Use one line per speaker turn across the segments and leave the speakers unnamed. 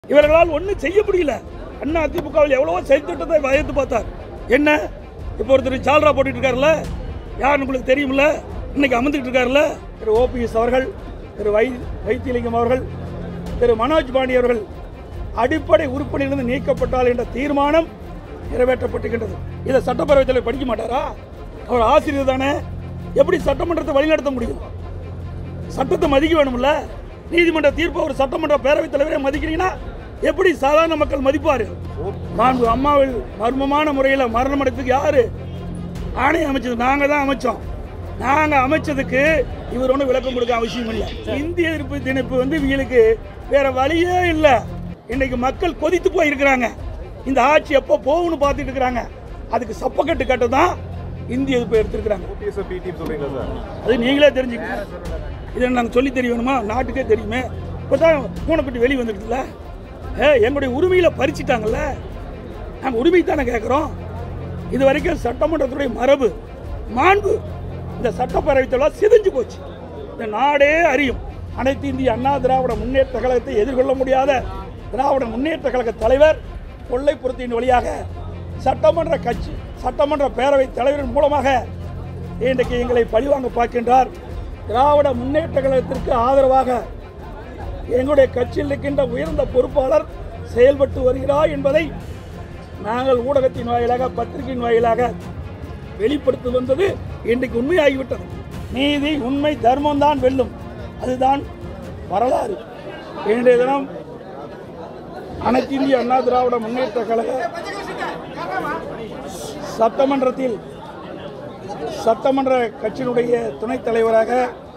இவர்களால் ஒன்றும் செய்ய முடியல அண்ணா அதிமுகவில் எவ்வளவோ செயல்திட்டத்தை வயந்து பார்த்தார் என்ன இப்போ ஒருத்தர் ஜால்ரா போட்டுட்டு இருக்காருல்ல யாருன்னு உங்களுக்கு தெரியும்ல இன்னைக்கு அமர்ந்துட்டு இருக்காருல்ல திரு ஓபிஎஸ் அவர்கள் திரு வை வைத்தியலிங்கம் அவர்கள் திரு மனோஜ் பாண்டி அவர்கள் அடிப்படை உறுப்பினரிலிருந்து நீக்கப்பட்டால் என்ற தீர்மானம் நிறைவேற்றப்பட்டிருக்கின்றது இதை சட்டப்பேரவைத் தலைவர் படிக்க மாட்டாரா அவர் ஆசிரியர் தானே எப்படி சட்டமன்றத்தை வழிநடத்த முடியும் சட்டத்தை மதிக்க வேணும்ல நீதிமன்ற தீர்ப்பை ஒரு சட்டமன்ற பேரவைத் தலைவரை மதிக்கிறீங்கன்னா எப்படி சாதாரண மக்கள் மதிப்பாரு மாண்பு அம்மாவில் மர்மமான முறையில் மரணம் அடைத்ததுக்கு யாரு ஆணையம் அமைச்சது நாங்க தான் அமைச்சோம் நாங்க அமைச்சதுக்கு இவர் ஒன்றும் விளக்கம் கொடுக்க அவசியம் இல்லை இந்திய எதிர்ப்பு திணிப்பு வந்து இவங்களுக்கு வேற வழியே இல்லை இன்னைக்கு மக்கள் கொதித்து போயிருக்கிறாங்க இந்த ஆட்சி எப்போ போகும்னு பார்த்துட்டு இருக்கிறாங்க அதுக்கு சப்பக்கட்டு கட்ட தான் இந்திய எதிர்ப்பு எடுத்திருக்கிறாங்க
ஓபிஎஸ் பி டீம் சொல்றீங்களா சார்
அது நீங்களே தெரிஞ்சுக்கங்க இதை நாங்கள் சொல்லி தெரியணுமா நாட்டுக்கே தெரியுமே இப்போ தான் பூனைக்குட்டி வெளியே வந்துடுதுல்ல ஏ எங்களுடைய உரிமையில பறிச்சிட்டாங்கல்ல நாங்கள் உரிமை தானே கேட்குறோம் இது வரைக்கும் சட்டமன்றத்துடைய மரபு மாண்பு இந்த சட்டப்பேரவைத்தெல்லாம் சிதைஞ்சு போச்சு இந்த நாடே அறியும் அனைத்து இந்திய அண்ணா திராவிட முன்னேற்ற கழகத்தை எதிர்கொள்ள முடியாத திராவிட முன்னேற்ற கழக தலைவர் கொள்ளைப்புறத்தின் வழியாக சட்டமன்ற கட்சி சட்டமன்ற பேரவை தலைவரின் மூலமாக இன்றைக்கு எங்களை பழிவாங்க பார்க்கின்றார் திராவிட முன்னேற்ற கழகத்திற்கு ஆதரவாக எங்களுடைய கட்சியில் இருக்கின்ற உயர்ந்த பொறுப்பாளர் செயல்பட்டு வருகிறார் என்பதை நாங்கள் ஊடகத்தின் வாயிலாக பத்திரிகையின் வாயிலாக வெளிப்படுத்தி வந்தது இன்றைக்கு உண்மையாகிவிட்டது நீதி உண்மை தர்மம் தான் வெல்லும் அதுதான் வரலாறு இன்றைய தினம் அனைத்து இந்திய அண்ணா திராவிட முன்னேற்ற கழக சட்டமன்றத்தில் சட்டமன்ற கட்சியினுடைய துணைத் தலைவராக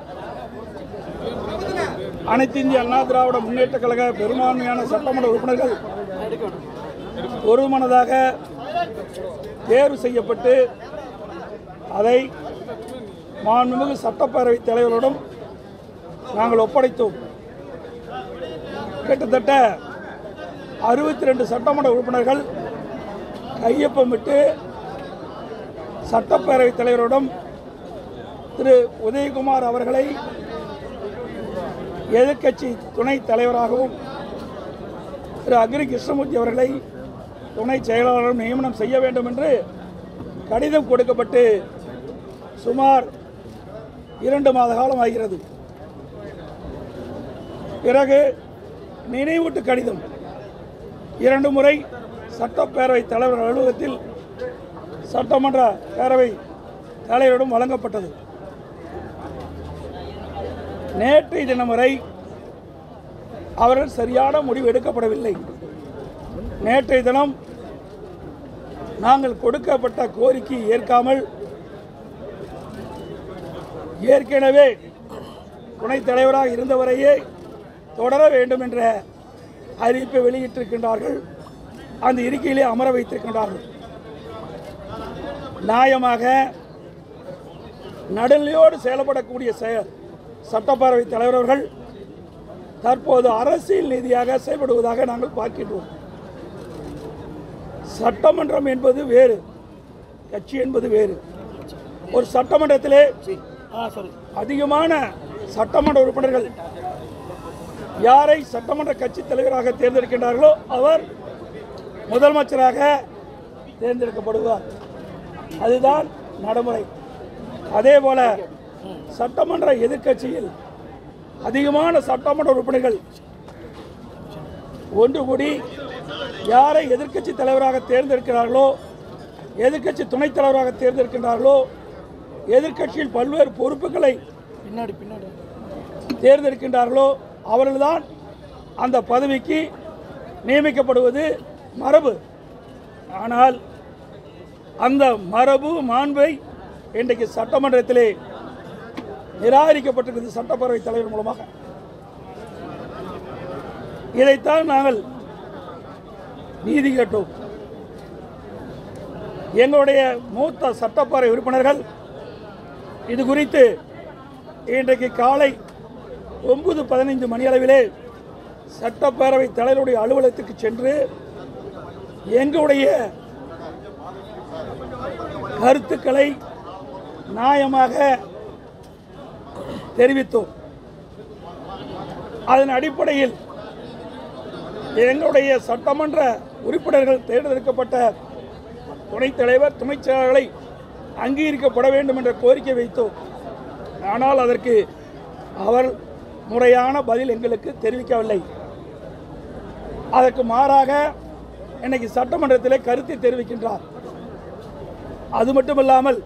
அனைத்து இந்திய அண்ணா திராவிட முன்னேற்ற கழக பெரும்பான்மையான சட்டமன்ற உறுப்பினர்கள் ஒருமனதாக தேர்வு செய்யப்பட்டு அதை மாண்புமிகு சட்டப்பேரவை தலைவரிடம் நாங்கள் ஒப்படைத்தோம் கிட்டத்தட்ட அறுபத்தி ரெண்டு சட்டமன்ற உறுப்பினர்கள் கையொப்பமிட்டு சட்டப்பேரவை தலைவரிடம் திரு உதயகுமார் அவர்களை எதிர்க்கட்சி துணைத் தலைவராகவும் திரு அக்ரி கிருஷ்ணமூர்த்தி அவர்களை துணை செயலாளரும் நியமனம் செய்ய வேண்டும் என்று கடிதம் கொடுக்கப்பட்டு சுமார் இரண்டு மாத காலம் ஆகிறது பிறகு நினைவூட்டு கடிதம் இரண்டு முறை சட்டப்பேரவை தலைவர் அலுவலகத்தில் சட்டமன்ற பேரவை தலைவரிடம் வழங்கப்பட்டது நேற்றைய தினம் வரை அவர்கள் சரியான முடிவு எடுக்கப்படவில்லை நேற்றைய தினம் நாங்கள் கொடுக்கப்பட்ட கோரிக்கை ஏற்காமல் ஏற்கனவே துணைத் தலைவராக இருந்தவரையே தொடர வேண்டும் என்ற அறிவிப்பை வெளியிட்டிருக்கின்றார்கள் அந்த இருக்கையிலே அமர வைத்திருக்கின்றார்கள் நியாயமாக நடுநிலையோடு செயல்படக்கூடிய செயல் சட்டப்பேரவை தலைவர்கள் தற்போது அரசியல் நீதியாக செயல்படுவதாக நாங்கள் பார்க்கின்றோம் சட்டமன்றம் என்பது வேறு கட்சி என்பது வேறு ஒரு சட்டமன்றத்திலே அதிகமான சட்டமன்ற உறுப்பினர்கள் யாரை சட்டமன்ற கட்சி தலைவராக தேர்ந்தெடுக்கின்றார்களோ அவர் முதலமைச்சராக தேர்ந்தெடுக்கப்படுவார் அதுதான் நடைமுறை அதே போல சட்டமன்ற எதிர்க்கட்சியில் அதிகமான சட்டமன்ற உறுப்பினர்கள் ஒன்று கூடி யாரை எதிர்க்கட்சி தலைவராக தேர்ந்தெடுக்கிறார்களோ எதிர்க்கட்சி துணைத் தலைவராக தேர்ந்தெடுக்கின்றார்களோ எதிர்க்கட்சியில் பல்வேறு பொறுப்புகளை பின்னாடி பின்னாடி தேர்ந்தெடுக்கின்றார்களோ அவர்கள்தான் அந்த பதவிக்கு நியமிக்கப்படுவது மரபு ஆனால் அந்த மரபு மாண்பை இன்றைக்கு சட்டமன்றத்திலே நிராகரிக்கப்பட்டிருக்கிறது சட்டப்பேரவை தலைவர் மூலமாக இதைத்தான் நாங்கள் நீதி கேட்டோம் எங்களுடைய மூத்த சட்டப்பேரவை உறுப்பினர்கள் இது குறித்து இன்றைக்கு காலை ஒன்பது பதினைந்து மணி அளவிலே சட்டப்பேரவை தலைவருடைய அலுவலகத்துக்கு சென்று எங்களுடைய கருத்துக்களை நியாயமாக தெரிவித்தோம் அதன் அடிப்படையில் எங்களுடைய சட்டமன்ற உறுப்பினர்கள் தேர்ந்தெடுக்கப்பட்ட துணைத் தலைவர் துணைச் செயலாளர்களை அங்கீகரிக்கப்பட வேண்டும் என்ற கோரிக்கை வைத்தோம் ஆனால் அதற்கு அவர் முறையான பதில் எங்களுக்கு தெரிவிக்கவில்லை அதற்கு மாறாக இன்னைக்கு சட்டமன்றத்திலே கருத்தை தெரிவிக்கின்றார் அது மட்டுமல்லாமல்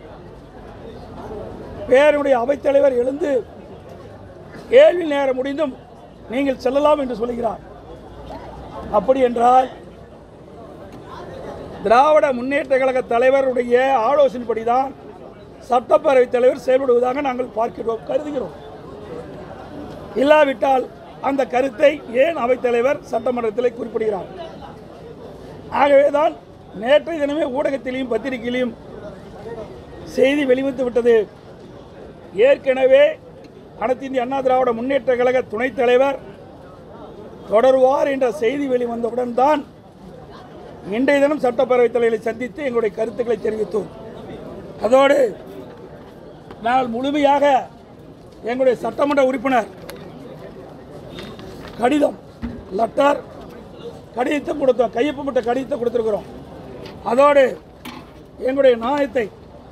பேருடைய அவைத்தலைவர் எழுந்து கேள்வி நேரம் முடிந்தும் நீங்கள் செல்லலாம் என்று சொல்கிறார் அப்படி என்றால் திராவிட முன்னேற்ற கழக தலைவருடைய ஆலோசனைப்படிதான் சட்டப்பேரவைத் தலைவர் செயல்படுவதாக நாங்கள் பார்க்கிறோம் கருதுகிறோம் இல்லாவிட்டால் அந்த கருத்தை ஏன் அவைத்தலைவர் சட்டமன்றத்தில் குறிப்பிடுகிறார் ஆகவேதான் நேற்றைய தினமே ஊடகத்திலையும் பத்திரிகையிலையும் செய்தி வெளிவந்து விட்டது ஏற்கனவே அனைத்து இந்திய அண்ணா திராவிட முன்னேற்ற கழக துணைத் தலைவர் தொடருவார் என்ற செய்தி வெளிவந்தவுடன் தான் இன்றைய தினம் சட்டப்பேரவைத் தலைவரை சந்தித்து எங்களுடைய கருத்துக்களை தெரிவித்தோம் அதோடு நாங்கள் முழுமையாக எங்களுடைய சட்டமன்ற உறுப்பினர் கடிதம் லெட்டர் கடிதத்தை கொடுத்தோம் கையொப்பமிட்ட கடிதத்தை கொடுத்துருக்குறோம் அதோடு எங்களுடைய நாயத்தை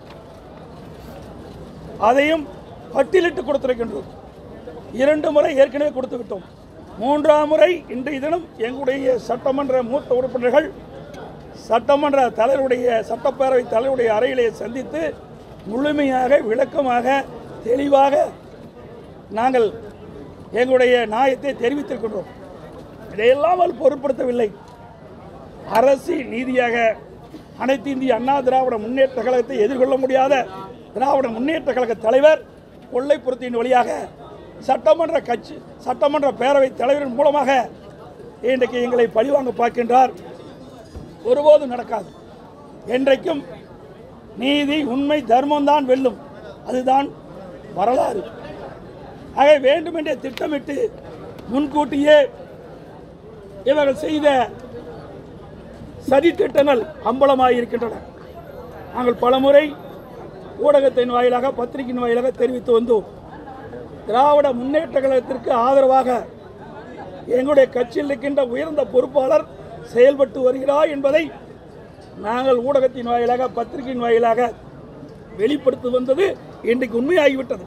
அதையும் பட்டியலிட்டு கொடுத்திருக்கின்றோம் இரண்டு முறை ஏற்கனவே கொடுத்து விட்டோம் மூன்றாம் முறை இன்றைய தினம் எங்களுடைய சட்டமன்ற மூத்த உறுப்பினர்கள் சட்டமன்ற தலைவருடைய சட்டப்பேரவை தலைவருடைய அறையிலே சந்தித்து முழுமையாக விளக்கமாக தெளிவாக நாங்கள் எங்களுடைய நியாயத்தை தெரிவித்திருக்கின்றோம் இதையெல்லாம் அவர் பொருட்படுத்தவில்லை அரசு நீதியாக அனைத்து இந்திய அண்ணா திராவிட முன்னேற்ற கழகத்தை எதிர்கொள்ள முடியாத திராவிட முன்னேற்ற கழக தலைவர் கொள்ளைப்புறத்தின் வழியாக சட்டமன்ற கட்சி சட்டமன்ற பேரவைத் தலைவரின் மூலமாக இன்றைக்கு எங்களை பழிவாங்க பார்க்கின்றார் ஒருபோதும் நடக்காது என்றைக்கும் நீதி உண்மை தர்மம் தான் வெல்லும் அதுதான் வரலாறு ஆக வேண்டுமென்றே திட்டமிட்டு முன்கூட்டியே இவர்கள் செய்த சதி திட்டங்கள் அம்பலமாக இருக்கின்றன நாங்கள் பலமுறை ஊடகத்தின் வாயிலாக பத்திரிகையின் வாயிலாக தெரிவித்து வந்தோம் திராவிட முன்னேற்ற கழகத்திற்கு ஆதரவாக எங்களுடைய கட்சியில் இருக்கின்ற உயர்ந்த பொறுப்பாளர் செயல்பட்டு வருகிறார் என்பதை நாங்கள் ஊடகத்தின் வாயிலாக பத்திரிகையின் வாயிலாக வெளிப்படுத்தி வந்தது இன்றைக்கு உண்மையாகிவிட்டது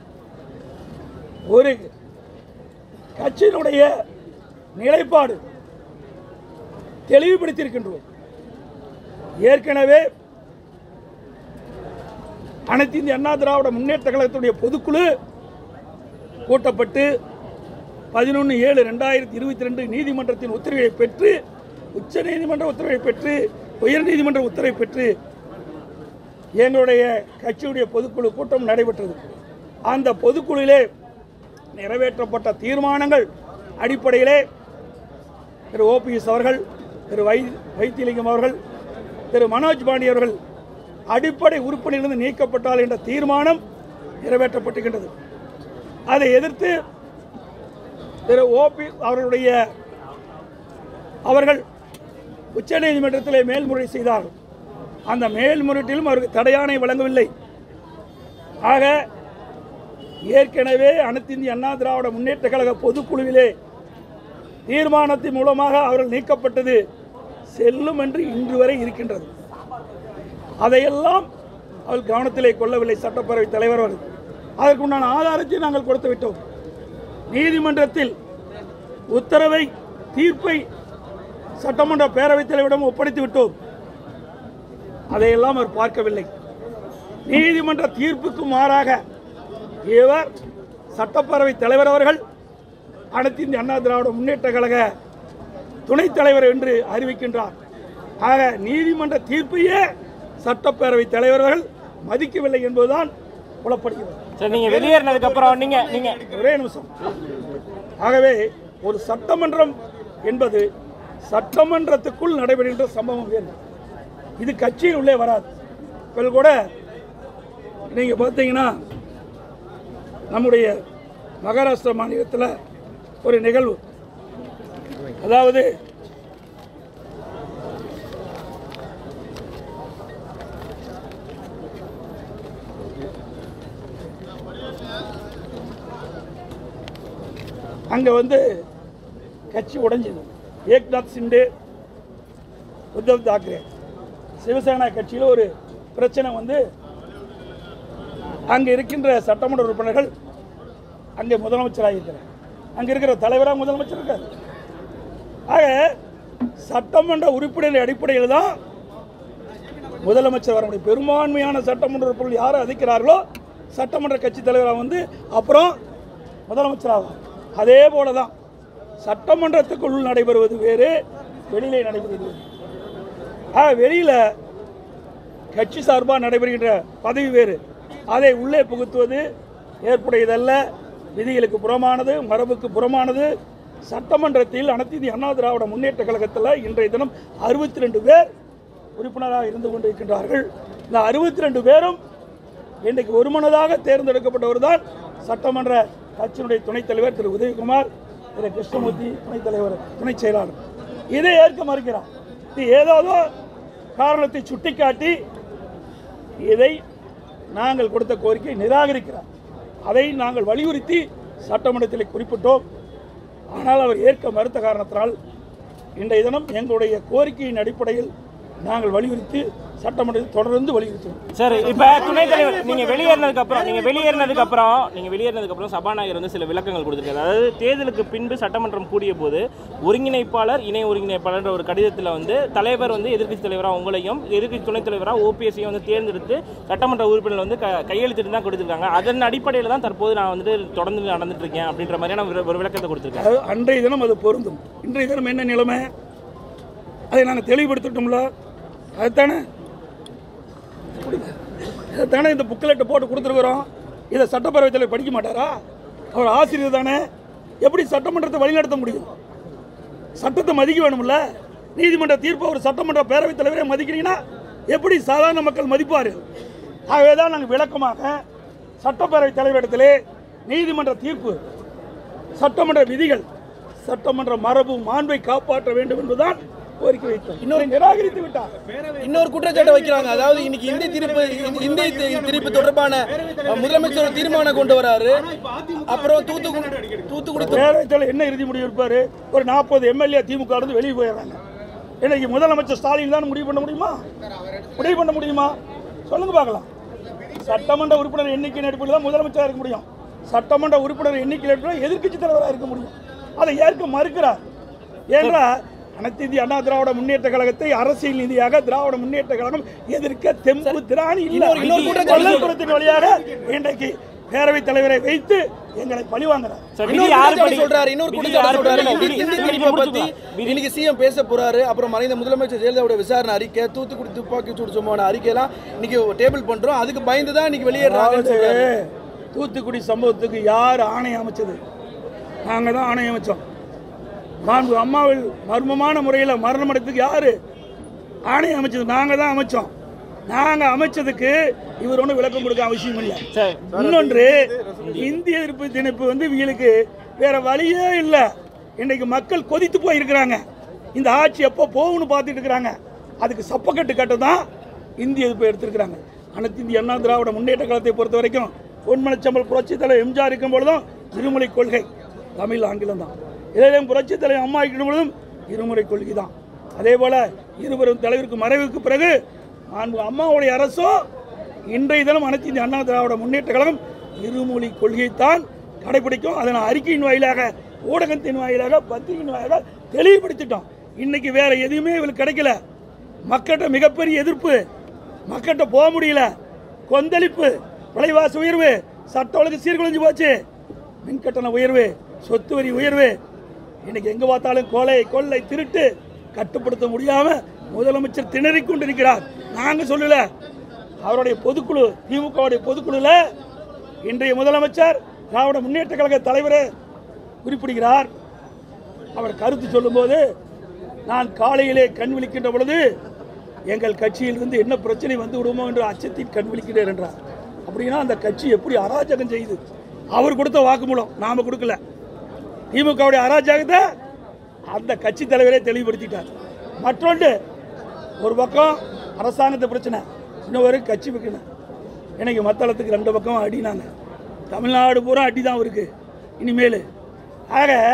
ஒரு கட்சியினுடைய நிலைப்பாடு தெளிவுபடுத்தியிருக்கின்றோம் ஏற்கனவே அனைத்து இந்திய அண்ணா திராவிட முன்னேற்ற கழகத்துடைய பொதுக்குழு கூட்டப்பட்டு பதினொன்று ஏழு ரெண்டாயிரத்தி இருபத்தி ரெண்டு நீதிமன்றத்தின் உத்தரவை பெற்று உச்ச நீதிமன்ற உத்தரவை பெற்று உயர் நீதிமன்ற உத்தரவை பெற்று எங்களுடைய கட்சியுடைய பொதுக்குழு கூட்டம் நடைபெற்றது அந்த பொதுக்குழுவிலே நிறைவேற்றப்பட்ட தீர்மானங்கள் அடிப்படையிலே திரு ஓபிஎஸ் அவர்கள் திரு வை வைத்தியலிங்கம் அவர்கள் திரு மனோஜ் பாண்டி அவர்கள் அடிப்படை உறுப்பினரிலிருந்து நீக்கப்பட்டால் என்ற தீர்மானம் நிறைவேற்றப்பட்டிருக்கின்றது அதை எதிர்த்து திரு ஓபி அவர்களுடைய அவர்கள் உச்சநீதிமன்றத்திலே மேல்முறை செய்தார்கள் அந்த மேல்முறையீட்டிலும் அவருக்கு தடையாணை வழங்கவில்லை ஆக ஏற்கனவே அனைத்து இந்திய அண்ணா திராவிட முன்னேற்ற கழக பொதுக்குழுவிலே தீர்மானத்தின் மூலமாக அவர்கள் நீக்கப்பட்டது செல்லும் என்று இன்று வரை இருக்கின்றது அதையெல்லாம் அவர் கவனத்திலே கொள்ளவில்லை சட்டப்பேரவை தலைவர் அவர்கள் அதற்குண்டான ஆதாரத்தை நாங்கள் கொடுத்து விட்டோம் நீதிமன்றத்தில் உத்தரவை தீர்ப்பை சட்டமன்ற பேரவைத் தலைவரிடம் ஒப்படைத்து விட்டோம் அதையெல்லாம் அவர் பார்க்கவில்லை நீதிமன்ற தீர்ப்புக்கு மாறாக இவர் சட்டப்பேரவை தலைவர் அவர்கள் அனைத்து இந்திய அண்ணா திராவிட முன்னேற்ற கழக துணைத் தலைவர் என்று அறிவிக்கின்றார் ஆக நீதிமன்ற தீர்ப்பையே சட்டப்பேரவை தலைவர்கள் மதிக்கவில்லை என்பதுதான் புலப்படுகிறது
சரி நீங்க வெளியேறினதுக்கு அப்புறம் நீங்க நீங்க
ஒரே நிமிஷம் ஆகவே ஒரு சட்டமன்றம் என்பது சட்டமன்றத்துக்குள் நடைபெறுகின்ற சம்பவம் வேறு இது கட்சியின் உள்ளே வராது இப்போ கூட நீங்க பார்த்தீங்கன்னா நம்முடைய மகாராஷ்டிரா மாநிலத்தில் ஒரு நிகழ்வு அதாவது அங்கே வந்து கட்சி உடைஞ்சது ஏக்நாத் சிண்டே உத்தவ் தாக்கரே சிவசேனா கட்சியில் ஒரு பிரச்சனை வந்து அங்கே இருக்கின்ற சட்டமன்ற உறுப்பினர்கள் அங்கே முதலமைச்சராக இருக்கிறார் அங்கே இருக்கிற தலைவராக முதலமைச்சர் இருக்கார் ஆக சட்டமன்ற உறுப்பினர் அடிப்படையில் தான் முதலமைச்சர் வர முடியும் பெரும்பான்மையான சட்டமன்ற உறுப்பினர்கள் யாரை அதிக்கிறார்களோ சட்டமன்ற கட்சி தலைவராக வந்து அப்புறம் முதலமைச்சராகும் அதே போல தான் சட்டமன்றத்துக்குள் நடைபெறுவது வேறு வெளியிலே நடைபெறுவது வேறு ஆக வெளியில் கட்சி சார்பாக நடைபெறுகின்ற பதவி வேறு அதை உள்ளே புகுத்துவது ஏற்புடையதல்ல விதிகளுக்கு புறமானது மரபுக்கு புறமானது சட்டமன்றத்தில் அனைத்து இந்திய அண்ணா திராவிட முன்னேற்ற கழகத்தில் இன்றைய தினம் அறுபத்தி ரெண்டு பேர் உறுப்பினராக இருந்து கொண்டிருக்கின்றார்கள் இந்த அறுபத்தி ரெண்டு பேரும் இன்றைக்கு ஒருமனதாக தேர்ந்தெடுக்கப்பட்டவர் தான் சட்டமன்ற கட்சியினுடைய துணைத் தலைவர் திரு உதயகுமார் திரு கிருஷ்ணமூர்த்தி துணைத் தலைவர் துணைச் செயலாளர் இதை ஏற்க மறுக்கிறார் இது ஏதாவது காரணத்தை சுட்டிக்காட்டி இதை நாங்கள் கொடுத்த கோரிக்கை நிராகரிக்கிறார் அதை நாங்கள் வலியுறுத்தி சட்டமன்றத்தில் குறிப்பிட்டோம் ஆனால் அவர் ஏற்க மறுத்த காரணத்தினால் இன்றைய தினம் எங்களுடைய கோரிக்கையின் அடிப்படையில் நாங்கள் வலியுறுத்தி சட்டமன்றத்தில் தொடர்ந்து வலியுறுத்துவோம்
சார் இப்ப துணைத் தலைவர் நீங்க வெளியேறினதுக்கு அப்புறம் நீங்க வெளியேறினதுக்கு அப்புறம் நீங்க வெளியேறினதுக்கு அப்புறம் சபாநாயகர் வந்து சில விளக்கங்கள் கொடுத்திருக்காரு அதாவது தேர்தலுக்கு பின்பு சட்டமன்றம் கூடிய போது ஒருங்கிணைப்பாளர் இணை ஒருங்கிணைப்பாளர் ஒரு கடிதத்தில் வந்து தலைவர் வந்து எதிர்க்கட்சி தலைவராக உங்களையும் எதிர்க்கட்சி துணைத் தலைவராக ஓபிஎஸ்ஸையும் வந்து தேர்ந்தெடுத்து சட்டமன்ற உறுப்பினர் வந்து க- கையெழுத்திட்டு தான் கொடுத்திருக்காங்க அதன் அடிப்படையில் தான் தற்போது நான் வந்து தொடர்ந்து நடந்துட்டு இருக்கேன் அப்படின்ற மாதிரியான ஒரு- ஒரு விளக்கத்தை கொடுத்திருக்காரு
அதாவது அன்றைய தினம் அது பொருந்தும் இன்றைய தினம் என்ன நிலைமை அதை நாங்கள் தெளிவுபடுத்திட்டோம்ல அதுதானே அதுதானே இந்த புக்லெட்டை போட்டு கொடுத்துருக்குறோம் இதை சட்டப்பேரவைத் தலைவர் படிக்க மாட்டாரா அவர் ஆசிரியர் தானே எப்படி சட்டமன்றத்தை வழிநடத்த முடியும் சட்டத்தை மதிக்க வேணும்ல நீதிமன்ற தீர்ப்பை ஒரு சட்டமன்ற பேரவைத் தலைவரே மதிக்கிறீங்கன்னா எப்படி சாதாரண மக்கள் மதிப்பார் ஆகவே தான் நாங்கள் விளக்கமாக சட்டப்பேரவைத் தலைவரிடத்திலே நீதிமன்ற தீர்ப்பு சட்டமன்ற விதிகள் சட்டமன்ற மரபு மாண்பை காப்பாற்ற வேண்டும் என்பதுதான் கோரிக்கை வைத்தோம் இன்னொரு நிராகரித்து விட்டார்
இன்னொரு குற்றச்சாட்டை வைக்கிறாங்க அதாவது இன்னைக்கு இந்திய தீர்ப்பு இந்த- இந்திய தி- தீர்ப்பு தொடர்பான அஹ், முதலமைச்சர் ஒரு தீர்மானம் கொண்டு வராரு அப்புறம் தூத்துக்குடி தூத்துக்குடி தொ-
பேரவைத் தலைவர் என்ன இறுதி முடிவு இருப்பாரு ஒரு நாற்பது எம்எல்ஏ திமுக இருந்து வெளியே போயிடுறாங்க இன்னைக்கு முதலமைச்சர் ஸ்டாலின் தான் முடிவு பண்ண முடியுமா முடிவு பண்ண முடியுமா சொல்லுங்க பார்க்கலாம் சட்டமன்ற உறுப்பினர் எண்ணிக்கை அடிப்படையில் தான் முதலமைச்சராக இருக்க முடியும் சட்டமன்ற உறுப்பினர் எண்ணிக்கை அடிப்படையில் எதிர்க்கட்சி தலைவராக இருக்க முடியும் அதை ஏற்க மறுக்கிறார் ஏனென்றால் அனைத்து இந்திய அண்ணா திராவிட முன்னேற்ற கழகத்தை அரசியல் நீதியாக திராவிட முன்னேற்ற கழகம் எதிர்க்க தெம்பு திராணி இல்லை
இன்னொரு- இன்னொரு குற்றச்சாட்டு
கொல்லைப்புறத்தின் வழியாக இன்றைக்கு பேரவைத் தலைவரை வைத்து எங்களை பழிவாங்குறார்
சார், விதி
இன்னொரு
யார்
குற்றச்சாட்டு
படி-
சொல்றாரு இன்னொரு
விதி
குற்றச்சாட்டு
யார்
சொல்றாரு
படி-
இந்திய
விதி-
இந்திய
விதி
தீர்ப்பை பத்தி
முடிச்சுக்கலாம்.
இன்னைக்கு சிஎம் பேச போறாரு அப்புறம் மறைந்த முதலமைச்சர் ஜெயலலிதாவோட விசாரணை அறிக்கை தூத்துக்குடி துப்பாக்கி சூடு சம்பவமான அறிக்கையெல்லாம் இன்னைக்கு டேபிள் பண்றோம் அதுக்கு பயந்து தான் இன்னைக்கு வெளியேறாங்கன்னு
அதாவது
சொல்றாரு
தூத்துக்குடி சம்பவத்துக்கு யார் ஆணை அமைச்சது நாங்கள் தான் ஆணை அமைச்சோம் மாண்பு அம்மாவில் மர்மமான முறையில் மரணம் அடைந்ததுக்கு யார் ஆணை அமைச்சது நாங்கள் தான் அமைச்சோம் நாங்கள் அமைச்சதுக்கு இவர் ஒன்றும் விளக்கம் கொடுக்க அவசியம் இல்லை
சார்
இன்னொன்று இந்திய எதிர்ப்பு திணிப்பு வந்து இவங்களுக்கு வேற வழியே இல்லை இன்றைக்கு மக்கள் கொதித்து போயிருக்கிறாங்க இந்த ஆட்சி எப்போ போகும்னு பார்த்துட்டு இருக்கிறாங்க அதுக்கு சப்பக்கட்டு கட்ட தான் இந்திய எதிர்ப்பு எடுத்திருக்கிறாங்க அனைத்து இந்திய அண்ணா திராவிட முன்னேற்ற கழகத்தை பொறுத்த வரைக்கும் பொன்மனச்சம்பல் புரட்சி தலைவர் எம்ஜிஆர் இருக்கும் பொழுதும் இருமொழி கொள்கை தமிழ் ஆங்கிலம் தான் இளையம் புரட்சி தலைவர் அம்மா இருக்கும் பொழுதும் இருமுறை கொள்கை தான் அதே போல இருவரும் தலைவருக்கு மறைவுக்கு பிறகு மாண்பு அம்மாவுடைய அரசும் இன்றைய தினம் அனைத்து இந்திய அண்ணா திராவிட முன்னேற்ற கழகம் இருமொழி கொள்கையைத்தான் கடைபிடிக்கும் அதை நான் அறிக்கையின் வாயிலாக ஊடகத்தின் வாயிலாக பத்திரிகையின் வாயிலாக தெளிவுபடுத்திட்டோம் இன்னைக்கு வேற எதுவுமே இவங்களுக்கு கிடைக்கல மக்கள்கிட்ட மிகப்பெரிய எதிர்ப்பு மக்கள்கிட்ட போக முடியல கொந்தளிப்பு விலைவாசி உயர்வு சட்ட ஒழுங்கு சீர்குலைஞ்சு போச்சு மின்கட்டண உயர்வு சொத்து வரி உயர்வு இன்னைக்கு எங்க பார்த்தாலும் கொலை கொள்ளை திருட்டு கட்டுப்படுத்த முடியாம முதலமைச்சர் திணறிக் கொண்டிருக்கிறார் நாங்க சொல்லல அவருடைய பொதுக்குழு திமுகவுடைய பொதுக்குழுல இன்றைய முதலமைச்சர் திராவிட முன்னேற்ற கழக தலைவரே குறிப்பிடுகிறார் அவர் கருத்து சொல்லும்போது நான் காலையிலே கண் விழிக்கின்ற பொழுது எங்கள் கட்சியிலிருந்து என்ன பிரச்சனை வந்து விடுமோ என்ற அச்சத்தில் கண் விழிக்கிறேன் என்றார் அப்படின்னா அந்த கட்சி எப்படி அராஜகம் செய்யுது அவர் கொடுத்த வாக்குமூலம் நாம கொடுக்கல திமுகவுடைய அராஜகத்தை அந்த கட்சி தலைவரே தெளிவுபடுத்திட்டார் மற்றொன்று ஒரு பக்கம் அரசாங்கத்தை பிரச்சனை இன்னொரு கட்சி பிரச்சனை இன்னைக்கு மத்தளத்துக்கு ரெண்டு பக்கம் அடினாங்க தமிழ்நாடு பூரா அடி தான் இருக்கு இனிமேல் ஆக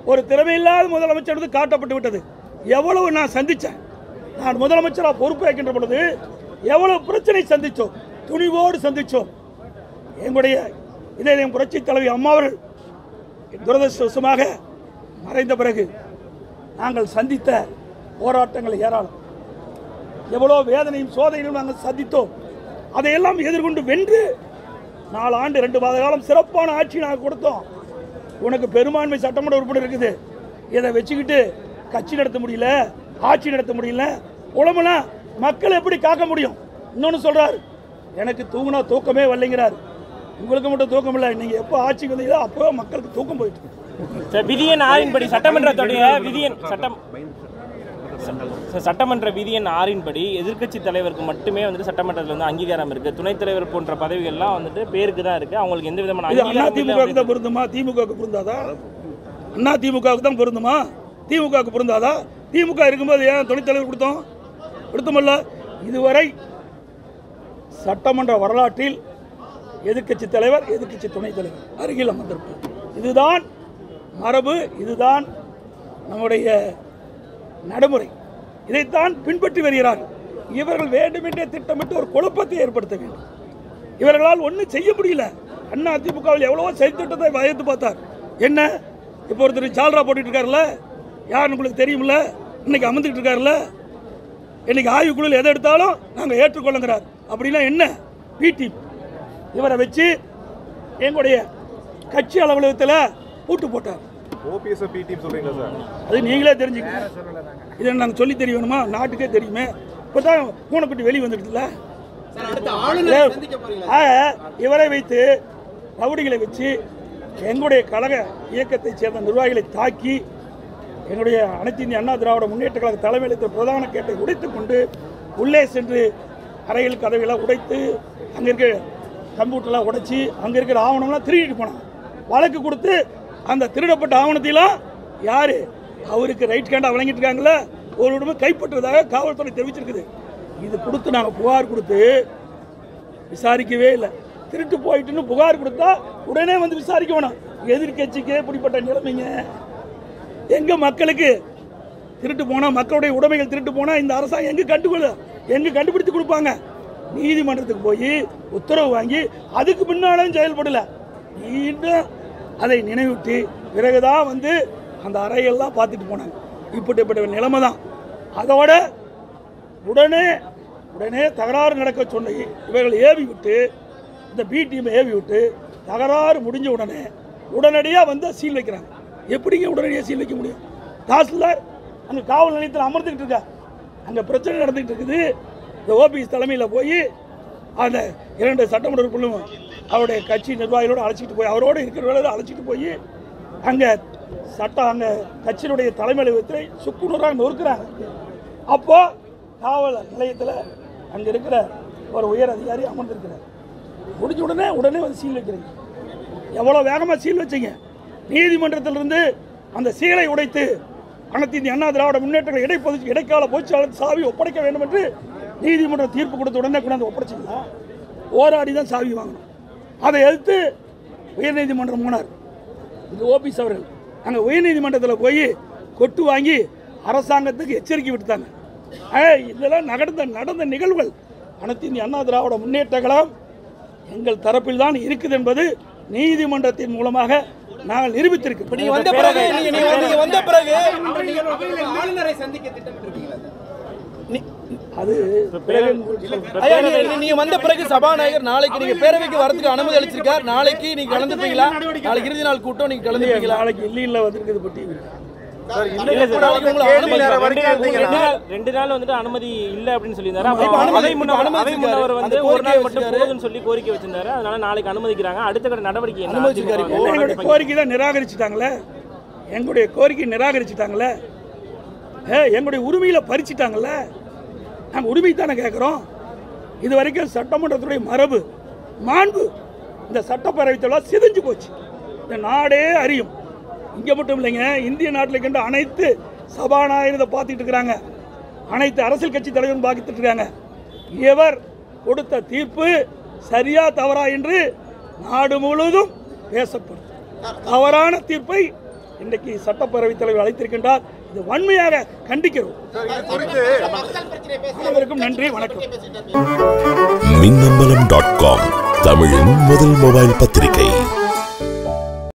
ஒரு திறமையில்லாத முதலமைச்சர் வந்து காட்டப்பட்டு விட்டது எவ்வளவு நான் சந்தித்தேன் நான் முதலமைச்சராக பொறுப்பேற்கின்ற பொழுது எவ்வளவு பிரச்சனை சந்தித்தோம் துணிவோடு சந்தித்தோம் எங்களுடைய இதயம் புரட்சி தலைவி அம்மா அவர்கள் துரதிருஷ்டவசமாக மறைந்த பிறகு நாங்கள் சந்தித்த போராட்டங்கள் ஏராளம் எவ்வளோ வேதனையும் சோதனையும் நாங்கள் சந்தித்தோம் அதையெல்லாம் எதிர்கொண்டு வென்று நாலு ஆண்டு ரெண்டு மாத காலம் சிறப்பான ஆட்சி நாங்கள் கொடுத்தோம் உனக்கு பெரும்பான்மை சட்டமன்ற உறுப்பினர் இருக்குது இதை வச்சுக்கிட்டு கட்சி நடத்த முடியல ஆட்சி நடத்த முடியல உழம்புனா மக்கள் எப்படி காக்க முடியும் இன்னொன்று சொல்றாரு எனக்கு தூங்குனா தூக்கமே வரலைங்கிறார் உங்களுக்கு மட்டும் தூக்கம் இல்லை நீங்கள் எப்போ ஆட்சிக்கு வந்தீங்களோ அப்போ மக்களுக்கு தூக்கம் போயிட்டு இருக்கு.
சார் விதியன் ஆறின்படி சட்டமன்றத்துடைய விதியன் சட்டம் சார், சட்டமன்ற விதியன் ஆறின்படி எதிர்க்கட்சி தலைவருக்கு மட்டுமே வந்துட்டு சட்டமன்றத்தில் வந்து அங்கீகாரம் இருக்கு துணைத் தலைவர் போன்ற பதவிகள்லாம் வந்துட்டு பேருக்கு தான் இருக்கு அவங்களுக்கு எந்த விதமான
இது அண்ணா
அங்கீகாரம் இல்லை
திமுகவுக்கு தான் பொருந்துமா திமுகவுக்கு பொருந்தாதா அண்ணா திமுகவுக்கு தான் பொருந்துமா திமுகவுக்கு பொருந்தாதா திமுக இருக்கும்போது ஏன் துணைத் தலைவர் கொடுத்தோம் கொடுத்தோமல்ல இதுவரை சட்டமன்ற வரலாற்றில் எதிர்க்கட்சி தலைவர் எதிர்க்கட்சி துணைத் தலைவர் அருகில் அமர்ந்திருப்பார் இதுதான் மரபு இதுதான் நம்முடைய நடைமுறை இதைத்தான் பின்பற்றி வருகிறார்கள் இவர்கள் வேண்டுமென்றே திட்டமிட்டு ஒரு குழப்பத்தை ஏற்படுத்த வேண்டும் இவர்களால் ஒன்றும் செய்ய முடியல அண்ணா அதிமுகவில் எவ்வளவோ செயல்திட்டத்தை வயத்து பார்த்தார் என்ன இப்போ ஒருத்தர் ஜால்ரா போட்டுட்டு இருக்காருல்ல யாருன்னு உங்களுக்கு தெரியுமில்ல இன்னைக்கு அமர்ந்துக்கிட்டு இருக்காருல்ல இன்னைக்கு ஆய்வுக்குழுவில் எதை எடுத்தாலும் நாங்கள் ஏற்றுக்கொள்ளுங்கிறார் அப்படின்னா என்ன பிடி இவரை வச்சு எங்களுடைய கட்சி அலுவலகத்தில் பூட்டு போட்டார்
ஓபிஎஸ் பிடிஎம் சொல்றீங்களா சார்
அது நீங்களே தெரிஞ்சுக்கங்க இதை நாங்கள் சொல்லி தெரிய வேணுமா நாட்டுக்கே தெரியுமே இப்போ தான் பூனைக்குட்டி வெளியே வந்துடுதுல்ல ஆக, இவரை வைத்து ரவுடிகளை வச்சு எங்களுடைய கழக இயக்கத்தைச் சேர்ந்த நிர்வாகிகளை தாக்கி எங்களுடைய அனைத்து இந்திய அண்ணா திராவிட முன்னேற்ற கழக தலைமையில பிரதான கேட்டை உடைத்துக் கொண்டு உள்ளே சென்று அறைகள் கதவுகளை உடைத்து அங்கே இருக்க கம்ப்யூட்டர்லாம் உடைச்சி அங்கே இருக்கிற ஆவணம்லாம் திருடிட்டு போனாங்க வழக்கு கொடுத்து அந்த திருடப்பட்ட ஆவணத்தையெல்லாம் யாரு அவருக்கு ரைட் ஹேண்டாக வழங்கிட்டு இருக்காங்களே ஒரு உடம்பு கைப்பற்றுவதாக காவல்துறை தெரிவிச்சிருக்குது இது கொடுத்து நாங்கள் புகார் கொடுத்து விசாரிக்கவே இல்லை திருட்டு போயிட்டுன்னு புகார் கொடுத்தா உடனே வந்து விசாரிக்க வேணாம் எதிர்க்கட்சிக்கு இப்படிப்பட்ட நிலைமைங்க எங்க மக்களுக்கு திருட்டு போனா மக்களுடைய உடைமைகள் திருட்டு போனா இந்த அரசாங்கம் எங்க கண்டுகொள்ள எங்க கண்டுபிடித்து கொடுப்பாங்க நீதிமன்றத்துக்கு போய் உத்தரவு வாங்கி அதுக்கு பின்னாலும் செயல்படல மீண்டும் அதை நினைவூட்டி பிறகுதான் வந்து அந்த அறையெல்லாம் பார்த்துட்டு போனாங்க இப்படிப்பட்ட நிலைமை தான் அதோட உடனே உடனே தகராறு நடக்க சொன்ன இவர்கள் ஏவி விட்டு இந்த பி டீமை ஏவி விட்டு தகராறு முடிஞ்ச உடனே உடனடியாக வந்து சீல் வைக்கிறாங்க எப்படிங்க உடனடியாக சீல் வைக்க முடியும் தாசில்தார் அங்கே காவல் நிலையத்தில் அமர்ந்துக்கிட்டு இருக்கா அங்கே பிரச்சனை நடந்துக்கிட்டு இருக்குது இந்த ஓபிஎஸ் தலைமையில் போய் அந்த இரண்டு சட்டமன்ற உறுப்பினரும் அவருடைய கட்சி நிர்வாகிகளோடு அழைச்சிட்டு போய் அவரோடு இருக்கிற வேலை அழைச்சிட்டு போய் அங்கே சட்டம் அங்கே கட்சியினுடைய தலைமை அலுவலகத்தை சுக்குநூறாக நொறுக்குறாங்க அப்போ காவல் நிலையத்தில் அங்கே இருக்கிற ஒரு உயர் அதிகாரி அமர்ந்திருக்கிறார் முடிஞ்ச உடனே உடனே வந்து சீல் வைக்கிறீங்க எவ்வளோ வேகமாக சீல் வச்சீங்க நீதிமன்றத்திலிருந்து அந்த சீலை உடைத்து அனைத்து இந்திய அண்ணா திராவிட முன்னேற்ற இடைப்பொது இடைக்கால பொதுச்சாளர் சாவி ஒப்படைக்க வேண்டும் என்று நீதிமன்றம் தீர்ப்பு கொடுத்த உடனே கொண்டாந்து ஒப்படைச்சிங்களா போராடி தான் சாவி வாங்கணும் அதை எதிர்த்து உயர்நீதிமன்றம் போனார் இது ஓபிஎஸ் அவர்கள் அங்கே உயர்நீதிமன்றத்தில் போய் கொட்டு வாங்கி அரசாங்கத்துக்கு எச்சரிக்கை விடுத்தாங்க ஏய், இதெல்லாம் நடந்த நடந்த நிகழ்வுகள் அனைத்து இந்திய அண்ணா திராவிட முன்னேற்ற கழகம் எங்கள் தரப்பில் தான் இருக்குது என்பது நீதிமன்றத்தின் மூலமாக நாங்கள் நிரூபித்திருக்கிறோம்
நீங்க வந்த பிறகு நீங்க நீங்க வந்து- நீங்க வந்த பிறகு
ஆளுநரை சந்திக்க திட்டமிட்டிருக்கீங்களா சார்?
நீ-
அது பிறகு உங்களுக்கு சொல்றேன்.
ஐயா நீங்க- நீங்க வந்த பிறகு சபாநாயகர் நாளைக்கு நீங்க பேரவைக்கு வரதுக்கு அனுமதி அளிச்சிருக்கார் நாளைக்கு நீங்க கலந்துப்பீங்களா நாளைக்கு இறுதி நாள் கூட்டம் நீங்க கலந்துப்பீங்களா
நாளைக்கு இல்லையில் வந்திருக்குது பற்றி
சார்
இல்ல
இன்னைக்கு
சார்,
கூட
நாளைக்கு
வந்து
உங்களை
கேள்வி
அனுமதி-
நேரம்
ரெண்டு
வரைக்கும்
நாள்
இருந்தீங்கன்னா
ரெண்டு நாள் ரெண்டு நாள் வந்துட்டு அனுமதி இல்ல அப்படின்னு சொல்லியிருந்தாரு
இப்ப
அப்புறம்
அனுமதி-
அவை
இப்ப
முன்னவர்
அனுமதி
அவை முன்னவர்
வச்சிருக்காரு.
வந்து
அந்த
ஒரு
கோரிக்கையை
நாள் மட்டும்
வச்சிருக்காரு.
போதும்னு சொல்லி கோரிக்கை வச்சிருந்தாரு அதனால நாளைக்கு அனுமதிக்கிறாங்க அடுத்த கட்ட நடவடிக்கை என்ன
அனுமதிச்சிருக்காரு இப்போ.
அதிமுக
எங்களுடைய கோரிக்கை தான் நிராகரிச்சிட்டாங்களே எங்களுடைய கோரிக்கை நிராகரிச்சிட்டாங்களே ஏ எங்களுடைய உரிமையில பறிச்சிட்டாங்கல்ல நாங்கள் உரிமை தானே கேட்குறோம் இது வரைக்கும் சட்டமன்றத்துடைய மரபு மாண்பு இந்த சட்டப்பேரவை தொழில் சிதைஞ்சு போச்சு இந்த நாடே அறியும் இங்கே மட்டும் இல்லைங்க இந்திய நாட்டில் இருக்கின்ற அனைத்து சபாநாயகர் இதை பார்த்துட்டு இருக்கிறாங்க அனைத்து அரசியல் கட்சி தலைவரும் பார்த்துட்டு இருக்காங்க இவர் கொடுத்த தீர்ப்பு சரியா தவறா என்று நாடு முழுவதும் பேசப்படும் தவறான தீர்ப்பை இன்றைக்கு சட்டப்பேரவைத் தலைவர் அழைத்திருக்கின்றார் இது வன்மையாக கண்டிக்கிறோம்
சார் இது குறித்து
அனைவருக்கும் நன்றி வணக்கம்
மின்னம்பலம் டாட் காம் தமிழின் முதல் மொபைல் பத்திரிகை